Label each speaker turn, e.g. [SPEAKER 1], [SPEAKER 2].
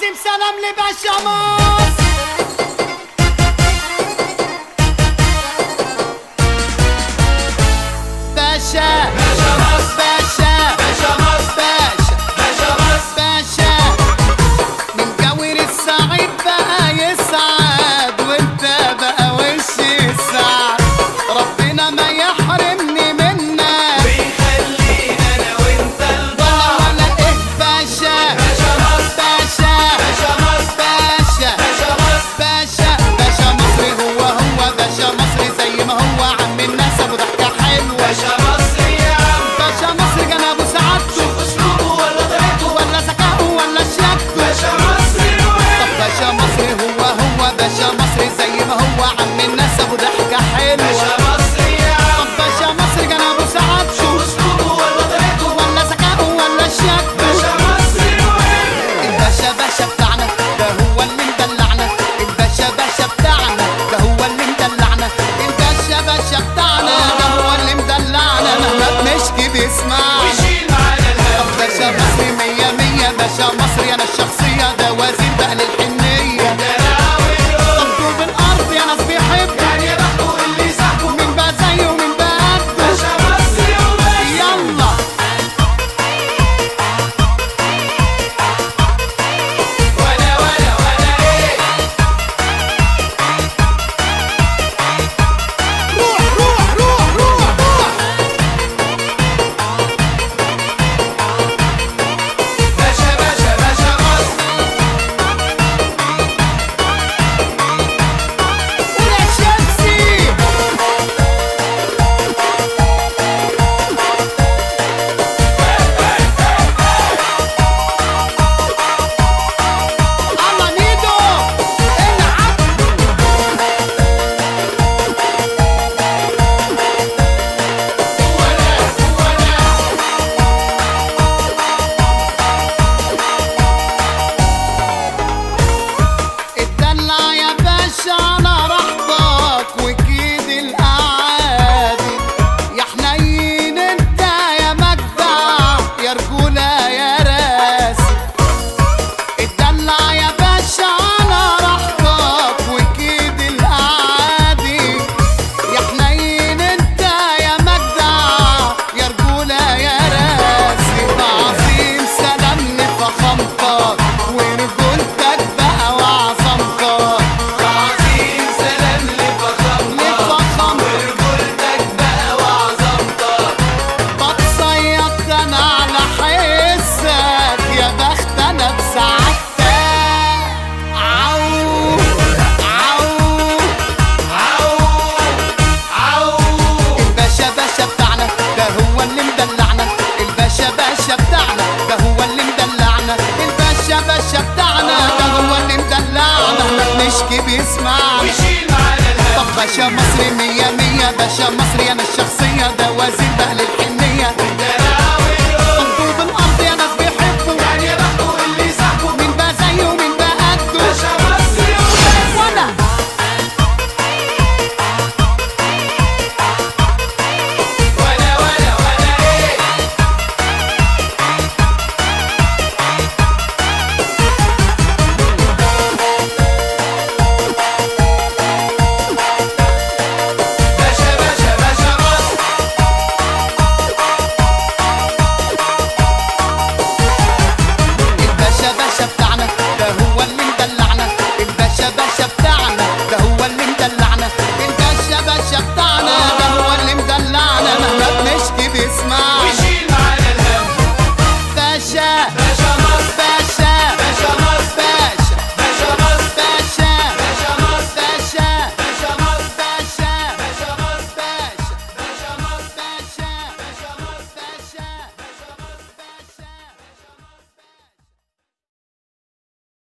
[SPEAKER 1] عظيم سلام لباشا مصر باشا
[SPEAKER 2] باشا مصر
[SPEAKER 1] باشا
[SPEAKER 2] باشا مصر
[SPEAKER 1] باشا
[SPEAKER 2] باشا مصر
[SPEAKER 1] باشا من جوير السعيد بقى يسعد وانت بقى وش السعد ربنا ما يحرمني منك
[SPEAKER 2] بيخلينا انا وانت
[SPEAKER 1] ولا
[SPEAKER 2] البعض
[SPEAKER 1] ولا ايه باشا
[SPEAKER 2] باشا مصر
[SPEAKER 1] باشا
[SPEAKER 2] باشا مصر
[SPEAKER 1] باشا
[SPEAKER 2] باشا مصر
[SPEAKER 1] باشا باشا مصري هو هو باشا مصري زي ما هو عم الناس ابو ضحكه حلوه
[SPEAKER 2] باشا مصر يا عم
[SPEAKER 1] باشا مصري جنابه سعادته
[SPEAKER 2] شوف اسلوبه ولا طريقته
[SPEAKER 1] ولا ذكائه ولا شياكته
[SPEAKER 2] باشا مصر
[SPEAKER 1] طب
[SPEAKER 2] الوحيد
[SPEAKER 1] باشا مصري هو هو باشا مصري زي ما هو عم الناس ابو ضحكه
[SPEAKER 2] باشا
[SPEAKER 1] حلوه
[SPEAKER 2] مصر يا عم
[SPEAKER 1] طب باشا مصري جنابه سعادته
[SPEAKER 2] شوف اسلوبه ولا طريقته
[SPEAKER 1] ولا ذكائه ولا شياكته
[SPEAKER 2] باشا مصر الوحيد
[SPEAKER 1] الباشا باشا بتاعنا ده هو اللي مدلعنا الباشا باشا بتاعنا ده هو اللي مدلعنا الباشا باشا بتاعنا ده هو اللي مدلعنا مهما بنشكي بيسمعنا
[SPEAKER 2] ويشيل معانا الهم
[SPEAKER 1] باشا مصري مية مية باشا مصري انا الشخصية ده وزير بقى للحنية
[SPEAKER 2] دلع واليوم
[SPEAKER 1] طب طوب الارض يا ناس بيحب
[SPEAKER 2] يعني يا بخته اللي صاحبه
[SPEAKER 1] مين بقى زيه ومين بقى قده
[SPEAKER 2] باشا مصر الوحيد
[SPEAKER 1] يلا
[SPEAKER 2] ولا ولا ولا ايه
[SPEAKER 1] روح روح روح روح روح
[SPEAKER 2] باشا باشا باشا مصر
[SPEAKER 1] ولا شمسي الله ميدو العب
[SPEAKER 2] ولا ولا
[SPEAKER 1] اتدلع يا باشا على راحتك وكيد الاعادي يا حنين انت يا مجدع يا رجولة يا راسي اتدلع يا باشا على راحتك وكيد الاعادي يا حنين انت يا مجدع يا رجولة يا راسي بعظيم سلام لفخامتك ورجولتك بقى وعظمتك
[SPEAKER 2] عظيم سلام لفخامتك
[SPEAKER 1] لفخامتك
[SPEAKER 2] ورجولتك بقى وعظمتك
[SPEAKER 1] بتصيط انا على حسك يا بخت انا بسعادتك عو عو
[SPEAKER 2] عو عو
[SPEAKER 1] الباشا باشا بتاعنا ده هو اللي مدلعنا الباشا باشا بتاعنا ده هو اللي مدلعنا الباشا باشا بتاعنا ده هو اللي مدلعنا احنا بنشكي بيسمعنا
[SPEAKER 2] ويشيل معانا
[SPEAKER 1] طب
[SPEAKER 2] الهم
[SPEAKER 1] باشا مصري مية مية باشا مصري انا الشخصية ده وزير بقى للحنية